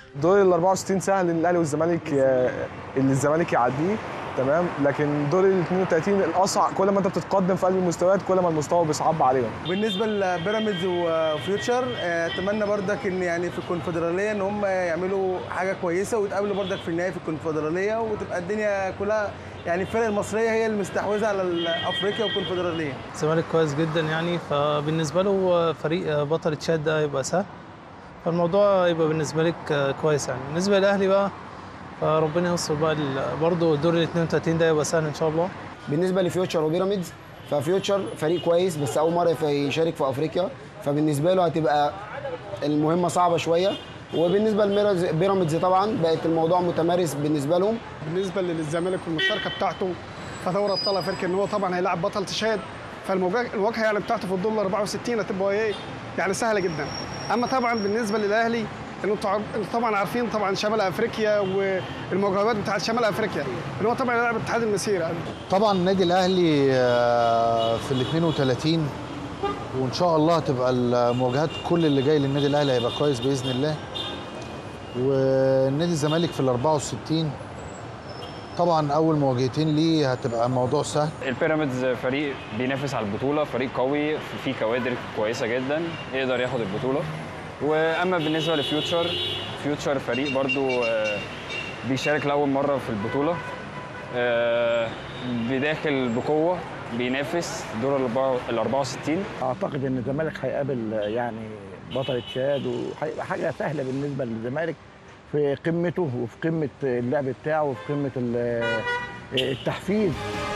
دور ال 64 سهل ان الاهلي والزمالك ي- اللي الزمالك يعديه تمام لكن دور ال 32 الاصعب كل ما انت بتتقدم في قلب المستويات كل ما المستوى بيصعب عليهم بالنسبه لبيراميدز وفيوتشر آه، اتمنى بردك ان يعني في الكونفدراليه ان هم يعملوا حاجه كويسه ويتقابلوا بردك في النهائي في الكونفدراليه وتبقى الدنيا كلها يعني الفرق المصريه هي المستحوذه على افريقيا والكونفدراليه الزمالك كويس جدا يعني فبالنسبه له فريق بطل تشاد ده يبقى سهل فالموضوع يبقى بالنسبه لك كويس يعني بالنسبه للاهلي بقى فربنا يوصل بقى ال- برضه الدور ال 32 ده يبقى سهل ان شاء الله بالنسبه لفيوتشر وبيراميدز ففيوتشر فريق كويس بس اول مره في- يشارك في افريقيا فبالنسبه له هتبقى المهمه صعبه شويه وبالنسبه لبيراميدز طبعا بقت الموضوع متمارس بالنسبه لهم بالنسبه للزمالك والمشاركه بتاعته في دوري ابطال افريقيا ان هو طبعا هيلاعب بطل تشاد فالمواجهه يعني بتاعته في الدور ال 64 هتبقى ايه يعني سهله جدا اما طبعا بالنسبه للاهلي انه انتوا عار- انتوا طبعا عارفين طبعا شمال افريقيا والمواجهات بتاعت شمال افريقيا ان هو طبعا يلعب اتحاد المسيره طبعا النادي الاهلي آه، في ال 32 وان شاء الله هتبقى المواجهات كل اللي جاي للنادي الاهلي هيبقى كويس باذن الله والنادي الزمالك في ال 64 طبعا اول مواجهتين ليه هتبقى موضوع سهل البيراميدز فريق بينافس على البطوله فريق قوي فيه كوادر كويسه جدا يقدر ياخد البطوله واما بالنسبه لفيوتشر فيوتشر فريق برضو آه، بيشارك لاول مره في البطوله آه، بداخل بقوه بينافس دور ال 64 اعتقد ان الزمالك هيقابل يعني بطل تشاد وهيبقى حاجه سهله بالنسبه للزمالك في قمته وفي قمه اللعب بتاعه وفي قمه ال- التحفيز